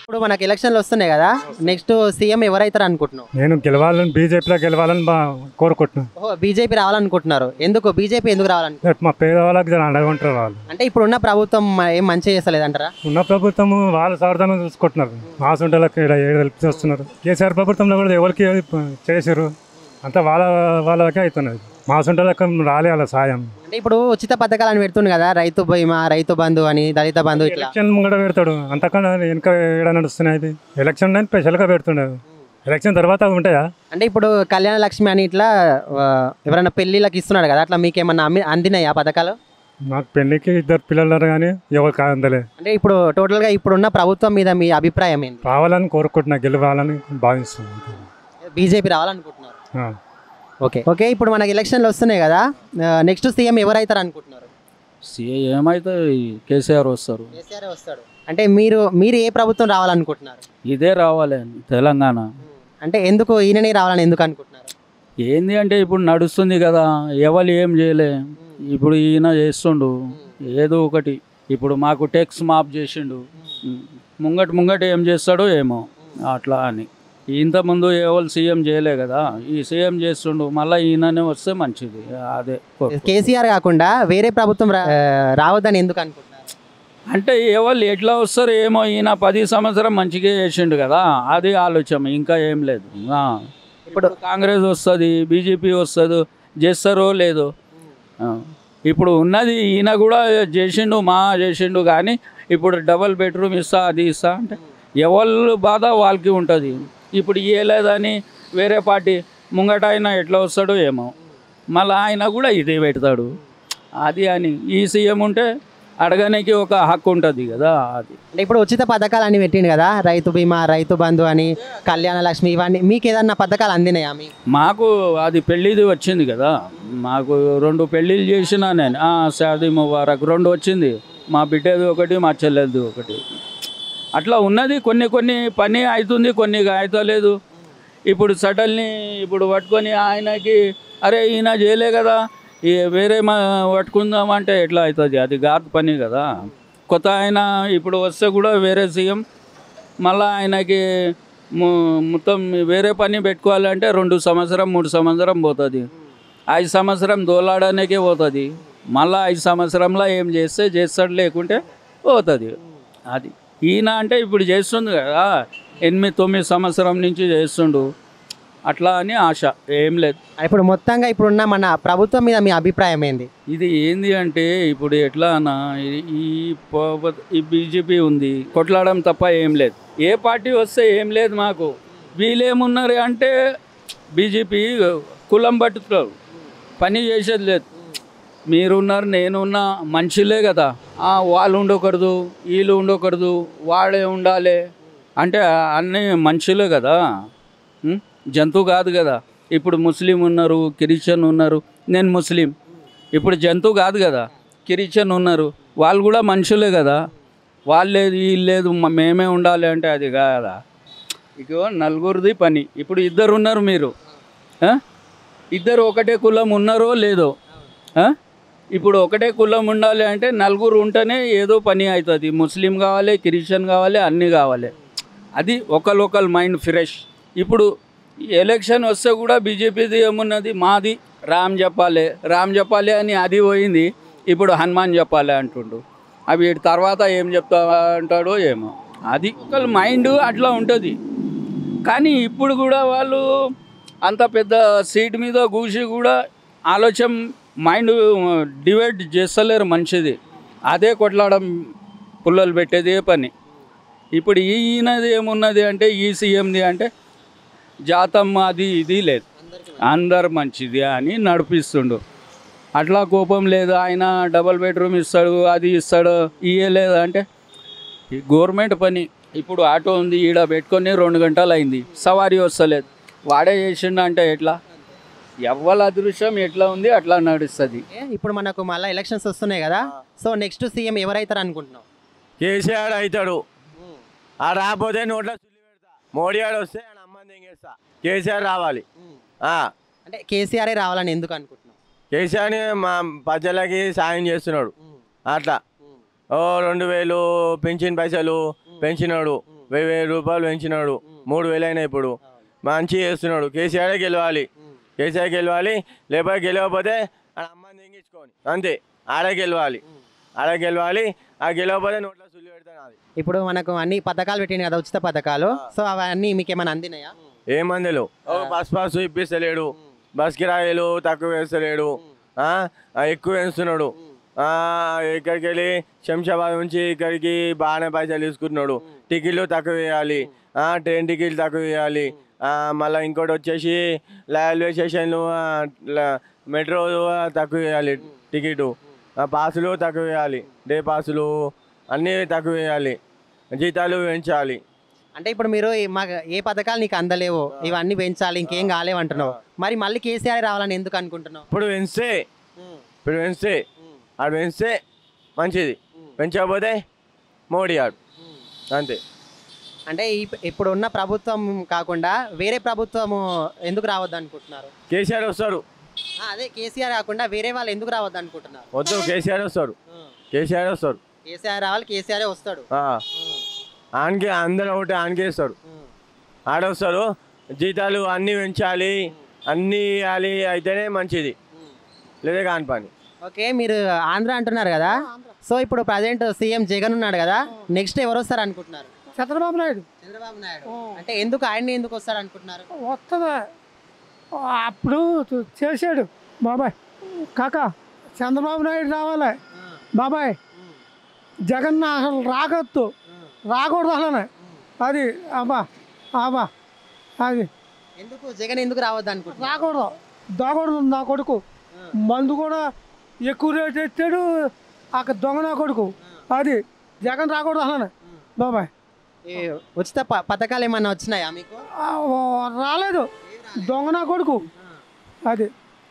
ఇప్పుడు మనకి ఎలక్షన్లు వస్తున్నాయి కదా నెక్స్ట్ సీఎం ఎవరైతారు అనుకుంటున్నావు నేను గెలవాలని బీజేపీలో గెలవాలని బా కోరుకుంటున్నాను ఓహో బీజేపీ రావాలనుకుంటున్నారు ఎందుకు బీజేపీ ఎందుకు రావాలనుకుంటున్నారు మా పేదవాళ్ళకి జర అండగుంటారు వాళ్ళు అంటే ఇప్పుడున్న ప్రభుత్వం ఏం మంచి చేస్తలేదంటారా ఉన్న ప్రభుత్వము వాళ్ళ స్వార్థాన్ని చూసుకుంటున్నారు మా సొంటలకు ఇక్కడ ఏడు తెలిపి వస్తున్నారు కేసీఆర్ ప్రభుత్వంలో కూడా ఎవరికి ఏది ప- చేసారు అంతా వాళ్ళ వాళ్ళకే అవుతున్నది మా సొంటలకు రాలే వాళ్ళ సాయం అంటే ఇప్పుడు ఉచిత పథకాలను పెడుతుంది కదా రైతు బీమా రైతు బంధు అని దళిత బంధు ఇట్లా ఎలక్షన్ కూడా పెడతాడు అంతకన్నా వెనక ఏడ నడుస్తున్నాయి ఇది ఎలక్షన్ అని స్పెషల్గా పెడుతుండదు ఎలక్షన్ తర్వాత అవి ఉంటాయా అంటే ఇప్పుడు కళ్యాణ లక్ష్మి అని ఇట్లా ఆ, ఎవరైనా పెళ్ళిళ్ళకి ఇస్తున్నాడు కదా అట్లా మీకు ఏమన్నా అమ్మి అందినాయి ఆ పథకాలు నాకు పెళ్ళికి ఇద్దరు పిల్లలు ఉన్నారు కానీ ఎవరు కాదందలే అంటే ఇప్పుడు టోటల్గా ఇప్పుడున్న ప్రభుత్వం మీద మీ అభిప్రాయం ఏంటి రావాలని కోరుకుంటున్నా గెలవాలని భావిస్తున్నాను బీజేపీ రావాలనుకుంటున్నారు ఆ. ఓకే ఓకే ఇప్పుడు మనకి ఎలక్షన్లు వస్తున్నాయి కదా నెక్స్ట్ సీఎం ఎవరైతారు అనుకుంటున్నారు సీఏ ఏమైతే కేసీఆర్ వస్తారు కేసీఆర్ వస్తాడు అంటే మీరు మీరు ఏ ప్రభుత్వం రావాలనుకుంటున్నారు ఇదే రావాలి తెలంగాణ అంటే ఎందుకు ఈయననే రావాలని ఎందుకు అనుకుంటున్నారు ఏంది అంటే ఇప్పుడు నడుస్తుంది కదా ఎవరు ఏం చేయలే ఇప్పుడు ఈయన చేస్తుండు ఏదో ఒకటి ఇప్పుడు మాకు టెక్స్ మాప్ చేసిండు ముంగట ముంగట ఏం చేస్తాడో ఏమో అట్లా అని ఇంతకుముందు ఎవరు సీఎం చేయలే కదా ఈ సీఎం చేస్తుండు మళ్ళీ ఈయననే వస్తే మంచిది అదే కోరుకుంటున్నా. కేసీఆర్ కాకుండా వేరే ప్రభుత్వం రా- ఆ, రావద్దని ఎందుకు అనుకుంటున్నారు అంటే ఎవరు ఎట్లా వస్తారు ఏమో ఈయన పది సంవత్సరం మంచిగా చేసిండు కదా అది ఆలోచన ఇంకా ఏం లేదు ఆ. ఇప్పుడు కాంగ్రెస్ వస్తుంది బీజేపీ వస్తుంది చేస్తారో లేదో ఆ. ఇప్పుడు ఉన్నది ఈయన కూడా చేసిండు మా చేసిండు కానీ ఇప్పుడు డబల్ బెడ్రూమ్ ఇస్తా అది ఇస్తా అంటే ఎవరు బాధ వాళ్ళకి ఉంటుంది ఇప్పుడు ఇయ్యలేదని వేరే పార్టీ ముంగట ఆయన ఎట్లా వస్తాడో ఏమో మళ్ళీ ఆయన కూడా ఇదే పెడతాడు అది అని ఈ సీఎం ఉంటే అడగడానికి ఒక హక్కు ఉంటుంది కదా అది అంటే ఇప్పుడు ఉచిత పథకాలు అన్ని పెట్టిండు కదా రైతు బీమా రైతు బంధు అని కళ్యాణ లక్ష్మి ఇవన్నీ మీకు ఏదన్నా పథకాలు అందినాయా మీ మాకు అది పెళ్ళిది వచ్చింది కదా మాకు రెండు పెళ్ళిళ్ళు చేసిన నేను ఆ, షాదీ ముబారక్ రెండు వచ్చింది మా బిడ్డది ఒకటి మా చెల్లెది ఒకటి అట్లా ఉన్నది కొన్ని కొన్ని పని అవుతుంది కొన్ని అవుతలేదు ఇప్పుడు సడల్ని ఇప్పుడు పట్టుకొని ఆయనకి అరే ఈయన చేయలే కదా ఈ వేరే మా పట్టుకుందాం అంటే ఎట్లా అవుతుంది అది గాడ్ పని కదా కొత్త ఆయన ఇప్పుడు వస్తే కూడా వేరే సీఎం మళ్ళీ ఆయనకి ము- మొత్తం వేరే పని పెట్టుకోవాలంటే రెండు సంవత్సరం మూడు సంవత్సరం పోతుంది ఐదు సంవత్సరం దోలాడడానికే పోతుంది మళ్ళీ ఐదు సంవత్సరంలో ఏం చేస్తే చేస్తాడు లేకుంటే పోతుంది అది ఈయన అంటే ఇప్పుడు చేస్తుంది కదా ఎనిమిది తొమ్మిది సంవత్సరం నుంచి చేస్తుండు అట్లా అని ఆశ ఏం లేదు ఇప్పుడు మొత్తంగా ఇప్పుడున్న మన ప్రభుత్వం మీద మీ అభిప్రాయం ఏంది ఇది ఏంది అంటే ఇప్పుడు ఎట్లా అన్న ఈ- ఈ పో- ఈ బీజేపీ ఉంది కొట్లాడడం తప్ప ఏం లేదు ఏ పార్టీ వస్తే ఏం లేదు మాకు వీళ్ళేమున్నారు అంటే బీజేపీ కులం పట్టుతారు పని చేసేది లేదు మీరున్నారు నేనున్నా మనుషులే కదా ఆ, వాళ్ళు ఉండకూడదు వీళ్ళు ఉండకూడదు వాడే ఉండాలి అంటే అన్నీ మనుషులే కదా ఉం? జంతువు కాదు కదా ఇప్పుడు ముస్లిం ఉన్నారు క్రిస్టియన్ ఉన్నారు నేను ముస్లిం ఇప్పుడు జంతువు కాదు కదా క్రిస్టియన్ ఉన్నారు వాళ్ళు కూడా మనుషులే కదా వాళ్ళు లేదు వీళ్ళు లేదు మ- మేమే ఉండాలి అంటే అది కాదా ఇగో నలుగురిది పని ఇప్పుడు ఇద్దరు ఉన్నారు మీరు ఆ? ఇద్దరు ఒకటే కులం ఉన్నారో లేదో ఆ? ఇప్పుడు ఒకటే కులం ఉండాలి అంటే నలుగురు ఉంటేనే ఏదో పని అవుతుంది ముస్లిం కావాలి క్రిస్టియన్ కావాలి అన్నీ కావాలి అది ఒక లోకల్ మైండ్ ఫ్రెష్ ఇప్పుడు ఎలక్షన్ వస్తే కూడా బీజేపీది ఏమున్నది మాది రామ్ చెప్పాలి రామ్ చెప్పాలి అని అది పోయింది ఇప్పుడు హనుమాన్ చెప్పాలి అంటుండు అవి వీటి తర్వాత ఏం చెప్తా అంటాడో ఏమో అది ఒక మైండ్ అట్లా ఉంటుంది కానీ ఇప్పుడు కూడా వాళ్ళు అంత పెద్ద సీట్ మీద కూసి కూడా ఆలోచన మైండ్ డివైడ్ చేస్తలేరు మనిషిది అదే కొట్లాడడం పుల్లలు పెట్టేదే పని ఇప్పుడు ఈయనది ఏమున్నది అంటే ఈ సీఎంది అంటే జాతం అది ఇది లేదు అందరు మంచిది అని నడిపిస్తుండు అట్లా కోపం లేదు ఆయన డబల్ బెడ్రూమ్ ఇస్తాడు అది ఇస్తాడు ఇయ్యలేదు అంటే ఈ గవర్నమెంట్ పని ఇప్పుడు ఆటో ఉంది ఈడ పెట్టుకొని రెండు గంటలు అయింది సవారీ వస్తలేదు వాడే చేసిండు అంటే ఎట్లా ఎవ్వల అదృశ్యం ఎట్లా ఉంది అట్లా నడుస్తుంది ఏ, ఇప్పుడు మనకు మళ్ళీ ఎలక్షన్స్ వస్తున్నాయి కదా సో నెక్స్ట్ సీఎం ఎవరైతారు అనుకుంటున్నావు కేసీఆర్ అవుతాడు ఆ రాకపోతే నోట్లో సుల్లి పెడతా మోడీ ఆడు వస్తే ఆయన అమ్మని తెంగేస్తా కేసీఆర్ రావాలి ఆ, అంటే కేసీఆర్ రావాలని ఎందుకు అనుకుంటున్నావు కేసీఆర్ని మా ప్రజలకి సాయం చేస్తున్నాడు అట్లా ఓ రెండు వేలు పెన్షన్ పైసలు పెంచినాడు వెయ్యి వెయ్యి రూపాయలు పెంచినాడు మూడు వేలు అయినా ఇప్పుడు మంచి చేస్తున్నాడు కేసీఆర్ గెలవాలి కేసీఆర్ గెలవాలి లేకపోతే గెలవకపోతే ఆడ అమ్మని తెంగించుకోని అంతే ఆడ గెలవాలి ఆడ గెలవాలి ఆ గెలవకపోతే నోట్లో సుల్లి పెడతాను అది ఇప్పుడు మనకు అన్ని పథకాలు పెట్టింది కదా ఉచిత పథకాలు సో అవన్నీ మీకు ఏమైనా అందినాయా ఏ మందిలో ఒక బస్ పాస్ ఇప్పిస్తలేడు బస్ కిరాయిలు తక్కువ వేస్తలేడు ఆ, ఆ, ఎక్కువ వేస్తున్నాడు ఆ, ఇక్కడికి వెళ్ళి శంషాబాద్ నుంచి ఇక్కడికి బాగానే పైసలు తీసుకుంటున్నాడు టికెట్లు తక్కువ వేయాలి ఆ, ట్రైన్ టికెట్లు తక్కువ వేయాలి ఆ, మళ్ళీ ఇంకోటి వచ్చేసి రైల్వే స్టేషన్లు ఆ, ల- మెట్రో తక్కువ వేయాలి టికెట్ పాసులు తక్కువ వేయాలి డే పాసులు అన్నీ తక్కువ వేయాలి జీతాలు పెంచాలి అంటే ఇప్పుడు మీరు ఈ మాకు ఏ పథకాలు నీకు అందలేవు ఇవన్నీ పెంచాలి ఇంకేం కాలేవు అంటున్నావు మరి మళ్ళీ కేసీఆర్ రావాలని ఎందుకు అనుకుంటున్నావు ఇప్పుడు పెంచితే ఇప్పుడు పెంచితే ఆడు పెంచితే మంచిది పెంచకపోతే మోడీ ఆడు అంతే అంటే ఈ- ఇప్పుడు ఉన్న ప్రభుత్వం కాకుండా వేరే ప్రభుత్వము ఎందుకు రావద్దు అనుకుంటున్నారు కేసీఆర్ వస్తాడు ఆ, అదే కేసీఆర్ కాకుండా వేరే వాళ్ళు ఎందుకు రావద్దు అనుకుంటున్నారు వద్దు కేసీఆర్ వస్తాడు కేసీఆర్ వస్తాడు కేసీఆర్ రావాలి కేసీఆర్ వస్తాడు ఆ. ఆనకి అందరూ ఒకటి ఆనకే ఇస్తాడు ఆడొస్తాడు జీతాలు అన్నీ పెంచాలి అన్నీ ఇవ్వాలి అయితేనే మంచిది లేదా కాని పని ఓకే మీరు ఆంధ్ర అంటున్నారు కదా సో ఇప్పుడు ప్రజెంట్ సీఎం జగన్ ఉన్నాడు కదా నెక్స్ట్ ఎవరు వస్తారు అనుకుంటున్నారు చంద్రబాబు నాయుడు చంద్రబాబు నాయుడు అంటే ఎందుకు ఆయన్ని ఎందుకు వస్తారు అనుకుంటున్నారు వస్తుందా అప్పుడు చూ- చేశాడు బాబాయ్ కాక చంద్రబాబు నాయుడు రావాలి బాబాయ్ జగన్ అసలు రాగొద్దు రాకూడదు అసలు అది అబ్బా అబ్బా అది ఎందుకు జగన్ ఎందుకు రావద్దు అనుకుంటున్నారు రాకూడదు దాకూడదు నా కొడుకు మందు కూడా ఎక్కువ రేట్ ఎత్తాడు అక్కడ దొంగ నా కొడుకు అది జగన్ రాకూడదు అసలు బాబాయ్ ఈ ఉచిత ప- పథకాలు ఏమన్నా వచ్చినాయా మీకు ఆ, ఓ, రాలేదు దొంగ నా కొడుకు అది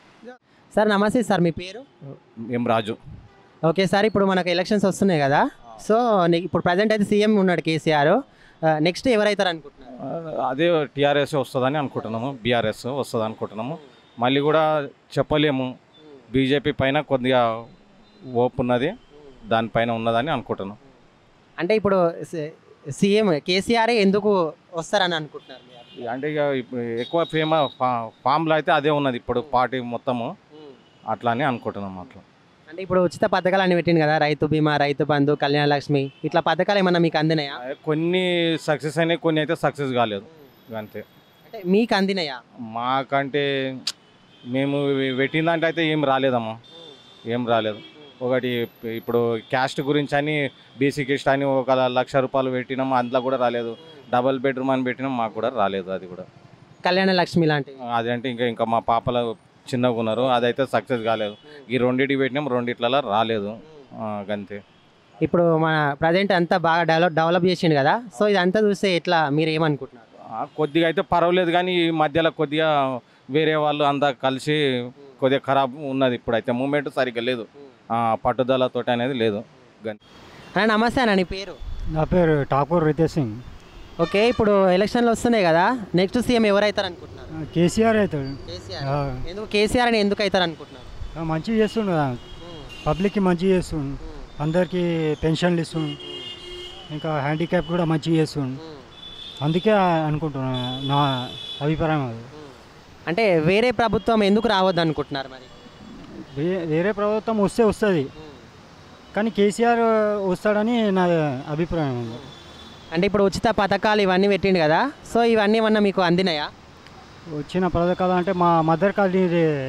సార్ నమస్తే సార్ మీ పేరు ఎం రాజు ఓకే సార్ ఇప్పుడు మనకు ఎలక్షన్స్ వస్తున్నాయి కదా సో ని- ఇప్పుడు ప్రజెంట్ అయితే సీఎం ఉన్నాడు కేసీఆర్ నెక్స్ట్ ఎవరైతారు అనుకుంటున్నారు ఆ, అదే టీఆర్ఎస్ వస్తుందని అనుకుంటున్నాము బీఆర్ఎస్ వస్తుంది అనుకుంటున్నాము మళ్ళీ కూడా చెప్పలేము బీజేపీ పైన కొద్దిగా ఓపు ఉన్నది దానిపైన ఉన్నదని అనుకుంటున్నాం అంటే ఇప్పుడు సీఎం కేసీఆర్ ఎందుకు వస్తారని అనుకుంటున్నారు మీరు? అంటే ఇక ఇప్పుడు ఎక్కువ ఫేమ ఫా- ఫామ్లో అయితే అదే ఉన్నది ఇప్పుడు పార్టీ మొత్తము అట్లా అని అనుకుంటున్నాం అట్లా అంటే ఇప్పుడు ఉచిత పథకాలు అన్ని పెట్టింది కదా రైతు బీమా రైతు బంధు కళ్యాణ లక్ష్మి ఇట్లా పథకాలు ఏమన్నా మీకు అందినాయా కొన్ని సక్సెస్ అయినాయి కొన్ని అయితే సక్సెస్ కాలేదు అంతే అంటే మీకు అందినాయా మాకంటే మేము పెట్టిందంటే అయితే ఏం రాలేదమ్మా ఏం రాలేదు ఒకటి ఇప్పుడు క్యాస్ట్ గురించి అని బీసీ కిస్ట్ అని ఒక లక్ష రూపాయలు పెట్టినాం అందులో కూడా రాలేదు డబల్ బెడ్రూమ్ అని పెట్టినాం మాకు కూడా రాలేదు అది కూడా కళ్యాణ లక్ష్మి లాంటివి అదంటే ఇంకా ఇంకా మా పాపలు చిన్నగా ఉన్నారు అదైతే సక్సెస్ కాలేదు ఈ రెండింటికి పెట్టినాం రెండిట్లలో రాలేదు ఆ, అంతే ఇప్పుడు మన ప్రజెంట్ అంతా బాగా డెవలప్ డెవలప్ చేసిండు కదా సో ఇదంతా చూస్తే ఎట్లా మీరు ఏమనుకుంటున్నారు ఆ, కొద్దిగా అయితే పర్వాలేదు కానీ ఈ మధ్యలో కొద్దిగా వేరే వాళ్ళు అంతా కలిసి కొద్దిగా ఖరాబ్ ఉన్నది ఇప్పుడైతే మూమెంట్ సరిగ్గా లేదు ఆ, పట్టుదలతోటి అనేది లేదు గన్- అన్న నమస్తే అన్న నీ పేరు నా పేరు ఠాకూర్ రితేష్ సింగ్ ఓకే ఇప్పుడు ఎలక్షన్లు వస్తున్నాయి కదా నెక్స్ట్ సీఎం ఎవరైతారు అనుకుంటున్నారు కేసీఆర్ అవుతాడు కేసీఆర్ ఆ, ఎందుకు కేసీఆర్ అని ఎందుకు అవుతారు అనుకుంటున్నారు ఆ, మంచిగా చేస్తుండు కదా పబ్లిక్కి మంచిగా చేస్తుండు అందరికీ పెన్షన్లు ఇస్తుండు ఇంకా హ్యాండిక్యాప్ కూడా మంచిగా చేస్తుండు అందుకే అనుకుంటున్నాను నా అభిప్రాయం అది అంటే వేరే ప్రభుత్వం ఎందుకు రావద్దు అనుకుంటున్నారు మరి వే- వేరే ప్రభుత్వం వస్తే వస్తుంది కానీ కేసీఆర్ వస్తాడని నా అభిప్రాయం ఉంది అంటే ఇప్పుడు ఉచిత పథకాలు ఇవన్నీ పెట్టిండు కదా సో ఇవన్నీ ఏమన్నా మీకు అందినాయా వచ్చిన పథకాలు అంటే మా మదర్ కాలనీ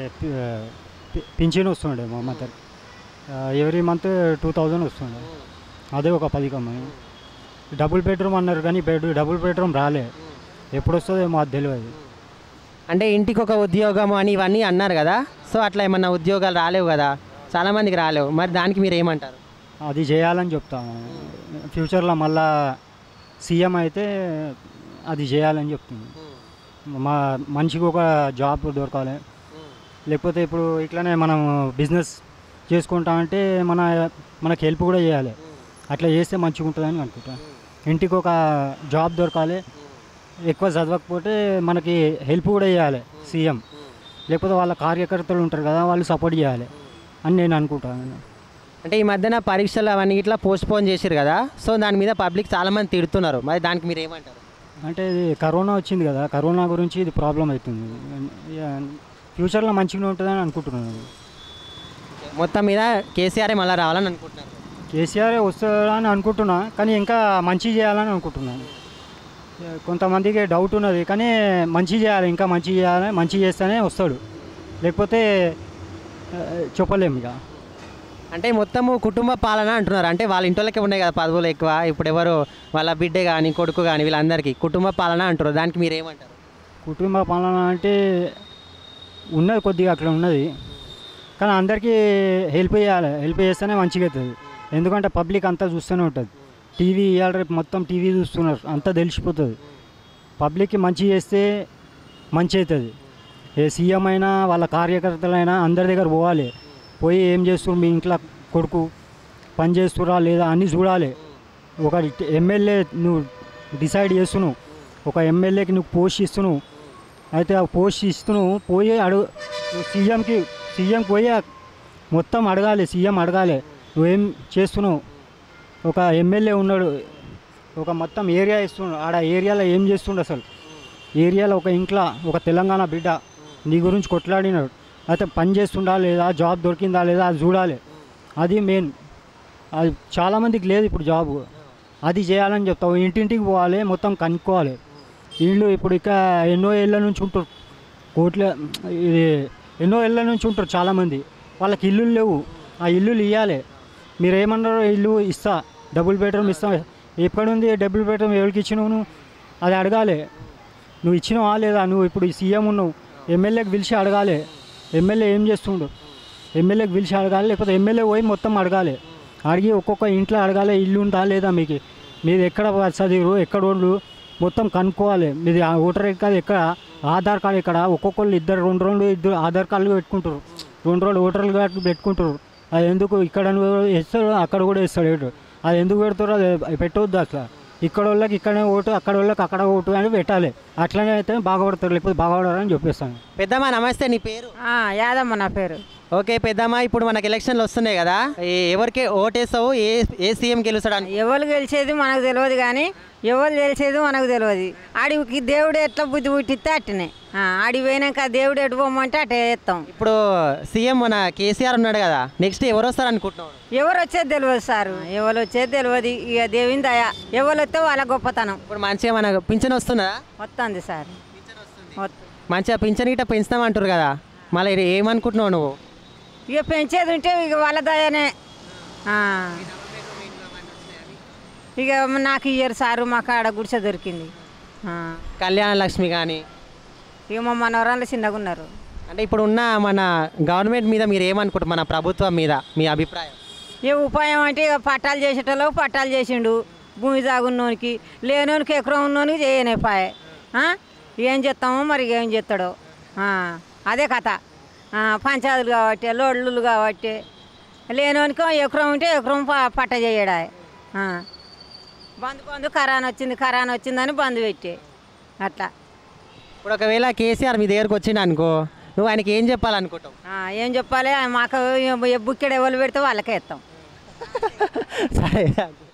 పింఛన్ వస్తుండే మా mother every month two thousand వస్తుండే అదే ఒక పథకం డబుల్ బెడ్రూమ్ అన్నారు కానీ బెడ్ డబుల్ బెడ్రూమ్ రాలే ఎప్పుడు వస్తుందో మాకు తెలియదు అంటే ఇంటికి ఒక ఉద్యోగం అని ఇవన్నీ అన్నారు కదా సో అట్లా ఏమన్నా ఉద్యోగాలు రాలేవు కదా చాలామందికి రాలేవు మరి దానికి మీరు ఏమంటారు అది చేయాలని చెప్తాను ఫ్యూచర్లో మళ్ళా సీఎం అయితే అది చేయాలని చెప్తుంది మా మనిషికి ఒక జాబ్ దొరకాలి లేకపోతే ఇప్పుడు ఇట్లానే మనం బిజినెస్ చేసుకుంటామంటే మన మనకి హెల్ప్ కూడా చేయాలి అట్లా చేస్తే మంచిగా ఉంటుందని అనుకుంటాను ఇంటికి ఒక జాబ్ దొరకాలి ఎక్కువ చదవకపోతే మనకి హెల్ప్ కూడా చేయాలి సీఎం లేకపోతే వాళ్ళ కార్యకర్తలు ఉంటారు కదా వాళ్ళు సపోర్ట్ చేయాలి అని నేను అనుకుంటాను అంటే ఈ మధ్యన పరీక్షలు అవన్నీ ఇట్లా పోస్ట్ పోన్ చేసిరు కదా సో దాని మీద పబ్లిక్ చాలామంది తిడుతున్నారు మరి దానికి మీరు ఏమంటారు అంటే ఇది కరోనా వచ్చింది కదా కరోనా గురించి ఇది ప్రాబ్లం అవుతుంది ఇక ఫ్యూచర్లో మంచిగా ఉంటుందని అనుకుంటున్నాను మొత్తం మీద కేసీఆర్ మళ్ళీ రావాలని అనుకుంటున్నారు కేసీఆర్ వస్తాడని అనుకుంటున్నా కానీ ఇంకా మంచి చేయాలని అనుకుంటున్నాను ఇక కొంతమందికి డౌట్ ఉన్నది కానీ మంచి చేయాలి ఇంకా మంచి చేయాలి మంచి చేస్తేనే వస్తాడు లేకపోతే ఆ, చెప్పలేము ఇక అంటే మొత్తము కుటుంబ పాలన అంటున్నారు అంటే వాళ్ళ ఇంట్లోకే ఉన్నాయి కదా పదవులు ఎక్కువ ఇప్పుడు ఎవరు వాళ్ళ బిడ్డ కానీ కొడుకు కానీ వీళ్ళందరికీ కుటుంబ పాలన అంటారు దానికి మీరు ఏమంటారు కుటుంబ పాలన అంటే ఉన్నది కొద్దిగా అక్కడ ఉన్నది కానీ అందరికీ హెల్ప్ చేయాలి హెల్ప్ చేస్తేనే మంచిగా అవుతుంది ఎందుకంటే పబ్లిక్ అంతా చూస్తూనే ఉంటుంది టీవీ ఇవాళ రేపు మొత్తం టీవీ చూస్తున్నారు అంతా తెలిసిపోతుంది పబ్లిక్కి మంచి చేస్తే మంచి అవుతుంది ఏ సీఎం అయినా వాళ్ళ కార్యకర్తలైనా అందరి దగ్గర పోవాలి పోయి ఏం చేస్తున్నారు మీ ఇంట్లో కొడుకు పని చేస్తురా లేదా అన్నీ చూడాలి ఒక ఎమ్మెల్యే నువ్వు డిసైడ్ చేస్తున్నావు ఒక ఎమ్మెల్యేకి నువ్వు పోస్ట్ ఇస్తున్నావు అయితే ఆ పోస్ట్ ఇస్తున్నావు పోయి అడుగు సీఎంకి సీఎంకి పోయి మొత్తం అడగాలి సీఎం అడగాలి నువ్వేం చేస్తున్నావు ఒక ఎమ్మెల్యే ఉన్నాడు ఒక మొత్తం ఏరియా ఇస్తున్నాడు ఆడ ఏరియాలో ఏం చేస్తుండు అసలు ఏరియాలో ఒక ఇంట్లో ఒక తెలంగాణ బిడ్డ నీ గురించి కొట్లాడినాడు అయితే పని చేస్తుండా లేదా జాబ్ దొరికిందా లేదా అది చూడాలి అది మెయిన్ అది చాలామందికి లేదు ఇప్పుడు జాబ్ అది చేయాలని చెప్తావు ఇంటింటికి పోవాలి మొత్తం కనుక్కోవాలి వీళ్ళు ఇప్పుడు ఇక ఎన్నో ఏళ్ళ నుంచి ఉంటారు కోట్ల ఇది ఎన్నో ఏళ్ళ నుంచి ఉంటారు చాలామంది వాళ్ళకి ఇల్లులు లేవు ఆ ఇల్లులు ఇవ్వాలి మీరు ఏమన్నారు ఇల్లు ఇస్తా డబుల్ బెడ్రూమ్ ఇస్తా ఎక్కడుంది డబుల్ బెడ్రూమ్ ఎవరికి ఇచ్చినావు నువ్వు అది అడగాలి నువ్వు ఇచ్చినావా లేదా నువ్వు ఇప్పుడు సీఎం ఉన్నావు ఎమ్మెల్యేకి పిలిచి అడగాలి ఎమ్మెల్యే ఏం చేస్తుండు ఎమ్మెల్యేకి పిలిచి అడగాలి లేకపోతే ఎమ్మెల్యే పోయి మొత్తం అడగాలి అడిగి ఒక్కొక్క ఇంట్లో అడగాలి ఇల్లు ఉందా లేదా మీకు మీది ఎక్కడ చదివారు ఎక్కడ వాళ్ళు మొత్తం కనుక్కోవాలి మీది ఆ ఓటర్ ఐడి కార్డు ఎక్కడ ఆధార్ కార్డు ఎక్కడ ఒక్కొక్కళ్ళు ఇద్దరు రెండు రెండు ఇద్దరు ఆధార్ కార్డులు పెట్టుకుంటారు రెండు రెండు ఓటర్ కార్డు పెట్టుకుంటారు అది ఎందుకు ఇక్కడ ఇస్తాడు అక్కడ కూడా ఇస్తాడు ఏడు అది ఎందుకు పెడతారో అది పెట్టవద్దు అట్లా ఇక్కడ వాళ్ళకి ఇక్కడనే ఓటు అక్కడ వాళ్ళకి అక్కడ ఓటు అని పెట్టాలి అట్లనే అయితే బాగుపడతారు లేకపోతే బాగుపడరు అని చెప్పేస్తాను పెద్దమ్మ నమస్తే నీ పేరు ఆ, యాదమ్మ నా పేరు ఓకే పెద్దమ్మ ఇప్పుడు మనకు ఎలక్షన్లు వస్తున్నాయి కదా ఏ- ఎవరికి ఓటేస్తావు ఏ ఏ సీఎం గెలుస్తాడు అని ఎవరు గెలిచేది మనకు తెలియదు కానీ ఎవరు గెలిచేది మనకు తెలియదు ఆడికి దేవుడు ఎట్లా బుద్ధి పుట్టిస్తే అట్టనే ఆ, ఆడికి పోయినాక దేవుడు ఎటు పోమంటే అటే వేస్తాం ఇప్పుడు సీఎం మన కేసీఆర్ ఉన్నాడు కదా నెక్స్ట్ ఎవరు వస్తారు అనుకుంటున్నావు ఎవరు వచ్చేది తెలియదు సార్ ఎవరు వచ్చేది తెలియదు ఇక దేవుని దయ ఎవరు వస్తే వాళ్ళ గొప్పతనం ఇప్పుడు మంచిగా మనకు పింఛన్ వస్తున్నదా వస్తుంది సార్ వస్తు- మంచిగా పింఛన్ గిట్ట పెంచుతామంటారు కదా మళ్ళీ ఇది ఏమనుకుంటున్నావు నువ్వు ఇక పెంచేది ఉంటే ఇక వాళ్ళ దయనే ఆ. ఇక నాకు ఇయ్యరు సారు మాకు ఆడ గుడిసె దొరికింది ఆ. కళ్యాణ లక్ష్మి కానీ ఇక మా మనవరాళ్ళు చిన్నగా ఉన్నారు అంటే ఇప్పుడు ఉన్న మన గవర్నమెంట్ మీద మీరు ఏమనుకుంటారు మన ప్రభుత్వం మీద మీ అభిప్రాయం ఏ ఉపాయం అంటే ఇక పట్టాలు చేసేటోళ్ళకి పట్టాలు చేసిండు భూమి సాగున్నోనికి లేనోనికి ఎకరం ఉన్నోనికి చేయనిపాయే ఏం చేస్తామో మరి ఏం చేస్తాడో ఆ, అదే కథ ఆ, పంచాయతీలు కాబట్టి లోడ్లు కాబట్టి లేనోనికి ఎకరం ఉంటే ఎకరం ప- పట్ట చేయడా బంధు బంధు కరాన్ వచ్చింది కరాన్ వచ్చిందని బంధు పెట్టే అట్లా ఇప్పుడు ఒకవేళ కేసీఆర్ మీ దగ్గరకు వచ్చిండు అనుకో నువ్వు ఆయనకి ఏం చెప్పాలనుకుంటావు ఆ, ఏం చెప్పాలి మాకు బుక్కెడు ఎవరు పెడితే వాళ్ళకే ఇస్తాం సరే